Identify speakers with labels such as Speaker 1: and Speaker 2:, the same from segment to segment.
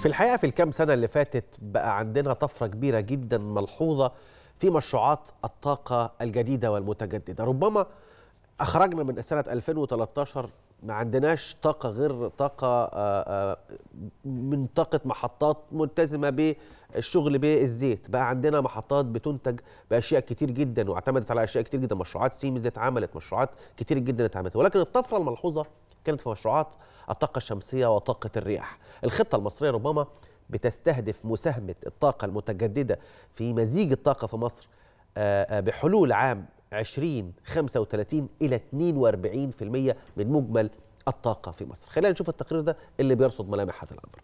Speaker 1: في الحقيقه في الكام سنه اللي فاتت بقى عندنا طفره كبيره جدا ملحوظه في مشروعات الطاقه الجديده والمتجدده ربما اخرجنا من سنه 2013 ما عندناش طاقه غير طاقه آه، آه، من طاقه محطات ملتزمه بالشغل بالزيت بقى عندنا محطات بتنتج باشياء كتير جدا واعتمدت على اشياء كتير جدا مشروعات سيمنز اتعملت مشروعات كتير جدا اتعملت ولكن الطفره الملحوظه كانت في مشروعات الطاقه الشمسيه وطاقه الرياح الخطه المصريه ربما بتستهدف مساهمه الطاقه المتجدده في مزيج الطاقه في مصر آه، آه، بحلول عام 2035 إلى 42% من مجمل الطاقة في مصر خلينا نشوف التقرير ده اللي بيرصد ملامح هذا الأمر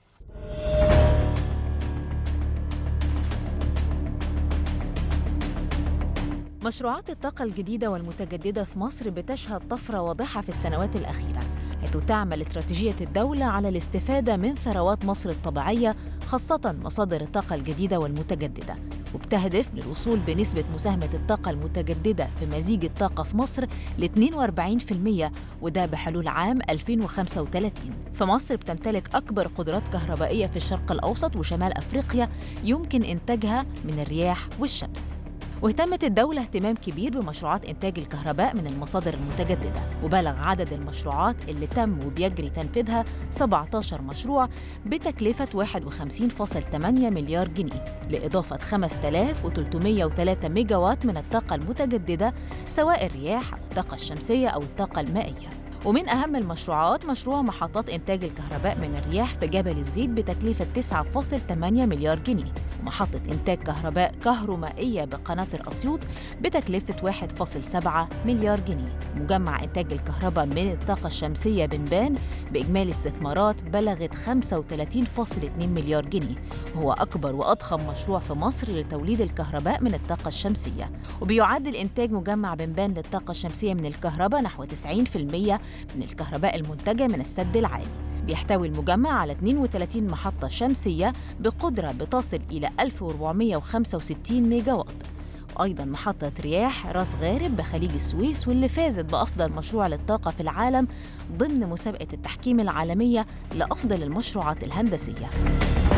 Speaker 2: مشروعات الطاقة الجديدة والمتجددة في مصر بتشهد طفرة واضحة في السنوات الأخيرة حيث تعمل استراتيجية الدولة على الاستفادة من ثروات مصر الطبيعية خاصة مصادر الطاقة الجديدة والمتجددة وبتهدف للوصول بنسبة مساهمة الطاقة المتجددة في مزيج الطاقة في مصر ل 42% وده بحلول عام 2035 فمصر بتمتلك أكبر قدرات كهربائية في الشرق الأوسط وشمال أفريقيا يمكن إنتاجها من الرياح والشمس واهتمت الدولة اهتمام كبير بمشروعات إنتاج الكهرباء من المصادر المتجددة وبلغ عدد المشروعات اللي تم وبيجري تنفيذها 17 مشروع بتكلفة 51.8 مليار جنيه لإضافة 5303 ميجا وات من الطاقة المتجددة سواء الرياح أو الطاقة الشمسية أو الطاقة المائية ومن أهم المشروعات مشروع محطات إنتاج الكهرباء من الرياح في جبل الزيت بتكلفة 9.8 مليار جنيه ومحطة إنتاج كهرباء كهرومائية بقناطر أسيوط بتكلفة 1.7 مليار جنيه مجمع إنتاج الكهرباء من الطاقة الشمسية بنبان بإجمالي استثمارات بلغت 35.2 مليار جنيه وهو أكبر وأضخم مشروع في مصر لتوليد الكهرباء من الطاقة الشمسية وبيعدل إنتاج مجمع بنبان للطاقة الشمسية من الكهرباء نحو 90% من الكهرباء المنتجة من السد العالي بيحتوي المجمع على 32 محطة شمسية بقدرة بتصل إلى 1465 ميجا وات وأيضا محطة رياح راس غارب بخليج السويس واللي فازت بأفضل مشروع للطاقة في العالم ضمن مسابقة التحكيم العالمية لأفضل المشروعات الهندسية